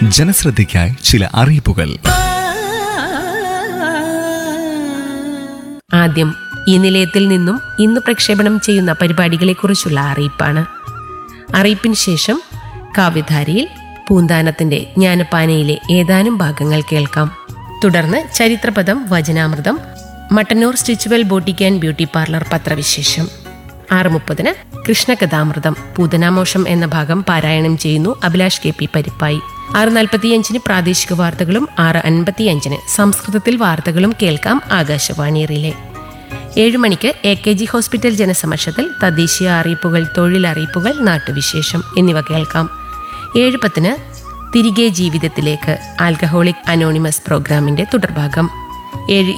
ജനശ്രദ്ധയ്ക്കായി ചില അറിയിപ്പുകൾ ആദ്യം ഈ നിലയത്തിൽ നിന്നും ഇന്ന് പ്രക്ഷേപണം ചെയ്യുന്ന പരിപാടികളെക്കുറിച്ചുള്ള അറിയിപ്പാണ് അറിയിപ്പിന് ശേഷം കാവ്യധാരയിൽ പൂന്താനത്തിന്റെ ജ്ഞാനപ്പാനയിലെ ഏതാനും ഭാഗങ്ങൾ കേൾക്കാം തുടർന്ന് ചരിത്രപദം വചനാമൃതം Mattannur Stitchual boutique and beauty parlour പത്രവിശേഷം ആറ് മുപ്പതിന് കൃഷ്ണകഥാമൃതം പൂതനാമോഷം എന്ന ഭാഗം പാരായണം ചെയ്യുന്നു അഭിലാഷ് കെ പി പരിപ്പായി ആറ് നാൽപ്പത്തിയഞ്ചിന് പ്രാദേശിക വാർത്തകളും ആറ് അൻപത്തിയഞ്ചിന് സംസ്കൃതത്തിൽ വാർത്തകളും കേൾക്കാം ആകാശവാണി റിലേ ഏഴ് മണിക്ക് എ കെ ജി ഹോസ്പിറ്റൽ ജനസമക്ഷത്തിൽ തദ്ദേശീയ അറിയിപ്പുകൾ തൊഴിലറിയിപ്പുകൾ നാട്ടുവിശേഷം എന്നിവ കേൾക്കാം ഏഴ് പത്തിന് തിരികെ ജീവിതത്തിലേക്ക് ആൽക്കഹോളിക് അനോണിമസ് പ്രോഗ്രാമിന്റെ തുടർഭാഗം ഏഴ്